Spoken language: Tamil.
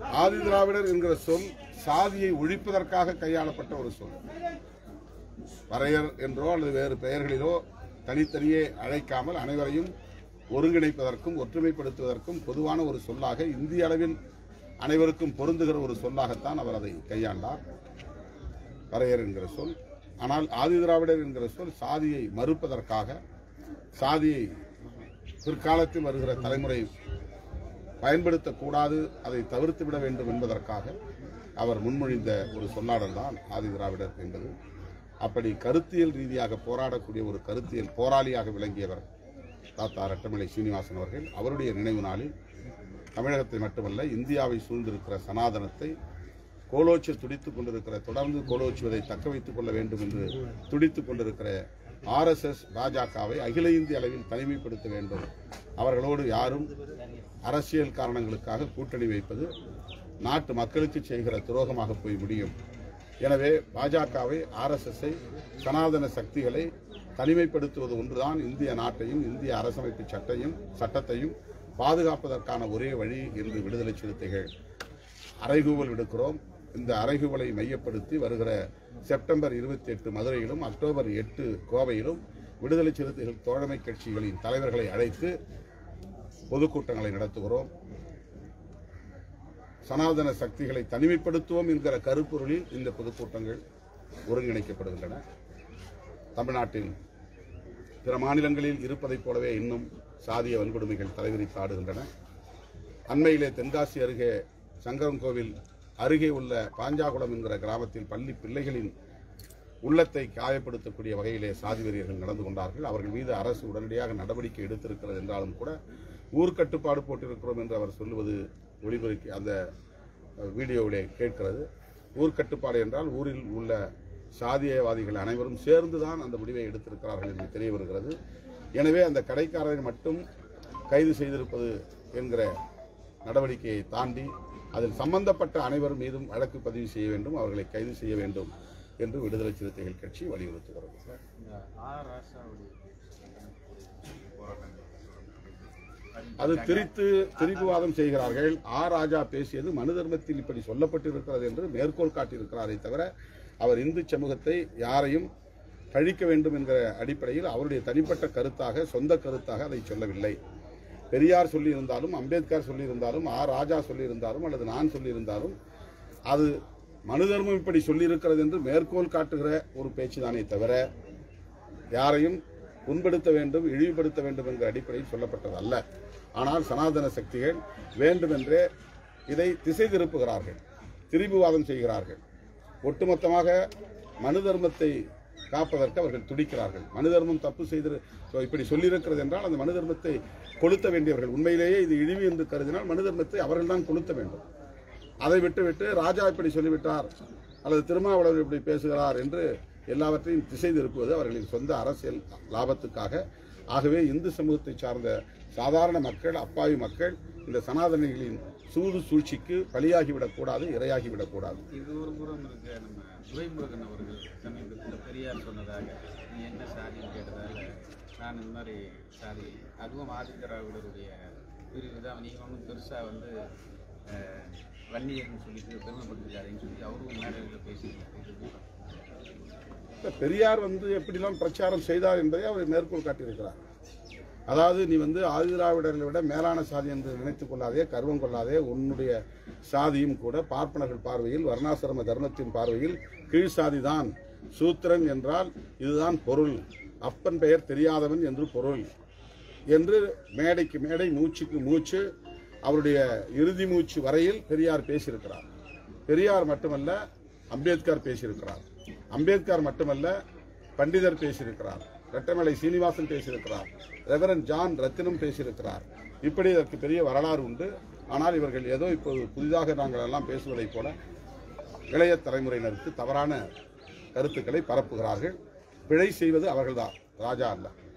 ஆதி திராவிடர் என்கிற சொல் சாதியை ஒழிப்பதற்காக கையாளப்பட்ட ஒரு சொல் வரையர் என்றோ அல்லது வேறு பெயர்களிலோ தனித்தனியே அழைக்காமல் அனைவரையும் ஒருங்கிணைப்பதற்கும் ஒற்றுமைப்படுத்துவதற்கும் பொதுவான ஒரு சொல்லாக இந்திய அளவில் அனைவருக்கும் பொருந்துகிற ஒரு சொல்லாகத்தான் அவர் அதை கையாண்டார் வரையர் என்கிற சொல் ஆனால் ஆதி திராவிடர் என்கிற சொல் சாதியை மறுப்பதற்காக சாதியை பிற்காலத்தில் வருகிற தலைமுறை பயன்படுத்தக்கூடாது அதை தவிர்த்து விட வேண்டும் என்பதற்காக அவர் முன்மொழிந்த ஒரு சொல்லாடல் தான் ஆதி திராவிடர் என்பது அப்படி கருத்தியல் ரீதியாக போராடக்கூடிய ஒரு கருத்தியல் போராளியாக விளங்கியவர் தாத்தா ரட்டமலை சீனிவாசன் அவர்கள் அவருடைய நினைவு நாளில் தமிழகத்தை மட்டுமல்ல இந்தியாவை சூழ்ந்திருக்கிற சனாதனத்தை கோலோச்சி துடித்துக் கொண்டிருக்கிற தொடர்ந்து கோலோச்சுவதை தக்க வைத்துக் கொள்ள வேண்டும் என்று துடித்துக் கொண்டிருக்கிற ஆர்எஸ்எஸ் பாஜகவை அகில இந்திய அளவில் தனிமைப்படுத்த வேண்டும் அவர்களோடு யாரும் அரசியல் காரணங்களுக்காக கூட்டணி வைப்பது நாட்டு மக்களுக்கு செய்கிற துரோகமாக போய் முடியும் எனவே பாஜகவை ஆர்எஸ்எஸ்ஐ சனாதன சக்திகளை தனிமைப்படுத்துவது ஒன்றுதான் இந்திய நாட்டையும் இந்திய அரசமைப்பு சட்டையும் சட்டத்தையும் பாதுகாப்பதற்கான ஒரே வழி என்று விடுதலை சிறுத்தைகள் அறைகூவல் விடுக்கிறோம் இந்த அறைகூவலை மையப்படுத்தி வருகிற செப்டம்பர் இருபத்தி எட்டு மதுரையிலும் அக்டோபர் எட்டு கோவையிலும் விடுதலை சிறுத்தைகள் தோழமை கட்சிகளின் தலைவர்களை அழைத்து பொதுக்கூட்டங்களை நடத்துகிறோம் சனாதன சக்திகளை தனிமைப்படுத்துவோம் என்கிற கருப்பொருளில் இந்த பொதுக்கூட்டங்கள் ஒருங்கிணைக்கப்படுகின்றன தமிழ்நாட்டில் பிற மாநிலங்களில் இருப்பதைப் போலவே இன்னும் சாதிய வன்கொடுமைகள் தலைவிரித்து ஆடுகின்றன அண்மையிலே தென்காசி அருகே சங்கரன்கோவில் அருகே உள்ள பாஞ்சாகுளம் என்கிற கிராமத்தில் பள்ளி பிள்ளைகளின் உள்ளத்தை காயப்படுத்தக்கூடிய வகையிலே சாதி வெறியர்கள் நடந்து கொண்டார்கள் அவர்கள் மீது அரசு உடனடியாக நடவடிக்கை எடுத்திருக்கிறது என்றாலும் கூட ஊர் கட்டுப்பாடு போட்டிருக்கிறோம் என்று அவர் சொல்லுவது ஒளிபரப்பி அந்த அஹ், வீடியோவிலே கேட்கிறது ஊர் கட்டுப்பாடு என்றால் ஊரில் உள்ள சாதியவாதிகள் அனைவரும் சேர்ந்துதான் அந்த முடிவை எடுத்திருக்கிறார்கள் என்று தெரிய வருகிறது எனவே அந்த கடைக்காரரை மட்டும் கைது செய்திருப்பது என்கிற நடவடிக்கையை தாண்டி அதில் சம்பந்தப்பட்ட அனைவர் மீதும் வழக்கு பதிவு செய்ய வேண்டும் அவர்களை கைது செய்ய வேண்டும் என்று விடுதலை சிறுத்தைகள் கட்சி வலியுறுத்துகிறது இந்த ஆர் ராசாவுடைய போராட்டங்கள் அது திரித்து திரிபுவாதம் செய்கிறார்கள் ஆ ராஜா பேசியது மனு தர்மத்தில் இப்படி சொல்லப்பட்டிருக்கிறது என்று மேற்கோள் காட்டியிருக்கிறாரே தவிர அவர் இந்து சமூகத்தை யாரையும் பழிக்க வேண்டும் என்கிற அடிப்படையில் அவருடைய தனிப்பட்ட கருத்தாக சொந்த கருத்தாக அதை சொல்லவில்லை பெரியார் சொல்லியிருந்தாலும் அம்பேத்கர் சொல்லியிருந்தாலும் ஆ ராஜா சொல்லியிருந்தாலும் அல்லது நான் சொல்லியிருந்தாலும் அது மனு தர்மம் இப்படி சொல்லியிருக்கிறது என்று மேற்கோள் காட்டுகிற ஒரு பேச்சுதானே தவிர யாரையும் புண்படுத்த வேண்டும் இழிவுபடுத்த வேண்டும் என்ற அடிப்படையில் சொல்லப்பட்டது அல்ல ஆனால் சனாதன சக்திகள் வேண்டுமென்றே இதை திசை திருப்புகிறார்கள் திரிபுவாதம் செய்கிறார்கள் ஒட்டுமொத்தமாக மனு தர்மத்தை காப்பதற்கு அவர்கள் துடிக்கிறார்கள் மனு தர்மம் தப்பு செய்து இப்படி சொல்லியிருக்கிறது என்றால் அந்த மனு தர்மத்தை கொளுத்த வேண்டியவர்கள் உண்மையிலேயே இது இழிவு என்று கருதினால் மனு தர்மத்தை அவர்கள்தான் கொளுத்த வேண்டும் அதை விட்டுவிட்டு ராஜா இப்படி சொல்லிவிட்டார் அல்லது திருமாவளவர் இப்படி பேசுகிறார் என்று எல்லாவற்றையும் திசை திருப்புவது அவர்களின் சொந்த அரசியல் லாபத்துக்காக ஆகவே இந்து சமூகத்தை சார்ந்த சாதாரண மக்கள் அப்பாவி மக்கள் இந்த சனாதனிகளின் சூது சூழ்ச்சிக்கு பலியாகிவிடக்கூடாது இரையாகிவிடக்கூடாது இது ஒரு புறம் இருக்க நம்ம துரைமுருகன் அவர்கள் சமீபத்தில் பெரியார் சொன்னதாக நீ என்ன சாதின்னு கேட்டதால நான் இந்த மாதிரி சாதி அதுவும் ஆதித்திராவிடருடைய பிரிவு தான் நீங்கள் ஒன்றும் பெருசாக வந்து அஹ், வன்னியர்னு சொல்லிட்டு பெருமைப்படுத்திக்காதீங்கன்னு சொல்லி அவரும் மேடையில் பேசியிருக்காரு இப்ப பெரியார் வந்து எப்படிலாம் பிரச்சாரம் செய்தார் என்பதை அவர் மேற்கோள் காட்டியிருக்கிறார் அதாவது நீ வந்து ஆதிதிராவிடர்களை விட மேலான சாதி என்று நினைத்துக் கொள்ளாதே கர்வம் கொள்ளாதே உன்னுடைய சாதியும் கூட பார்ப்பனர்கள் பார்வையில் வர்ணாசிரம தர்மத்தின் பார்வையில் கீழ் சாதிதான் சூத்திரன் என்றால் இதுதான் பொருள் அப்பன் பெயர் தெரியாதவன் என்று பொருள் என்று மேடைக்கு மேடை மூச்சுக்கு மூச்சு அவருடைய இறுதி மூச்சு வரையில் பெரியார் பேசியிருக்கிறார் பெரியார் மட்டுமல்ல அம்பேத்கர் பேசியிருக்கிறார் அம்பேத்கர் மட்டுமல்ல பண்டிதர் பேசியிருக்கிறார் ரெட்டமலை சீனிவாசன் பேசியிருக்கிறார் ரெவரன் ஜான் ரத்தினம் பேசியிருக்கிறார் இப்படி இதற்கு பெரிய வரலாறு உண்டு ஆனால் இவர்கள் ஏதோ இப்போது புதிதாக நாங்கள் எல்லாம் பேசுவதைப் போல இளைய தலைமுறையினருக்கு தவறான கருத்துக்களை பரப்புகிறார்கள் பிழை செய்வது அவர்கள்தான் ராஜா அல்ல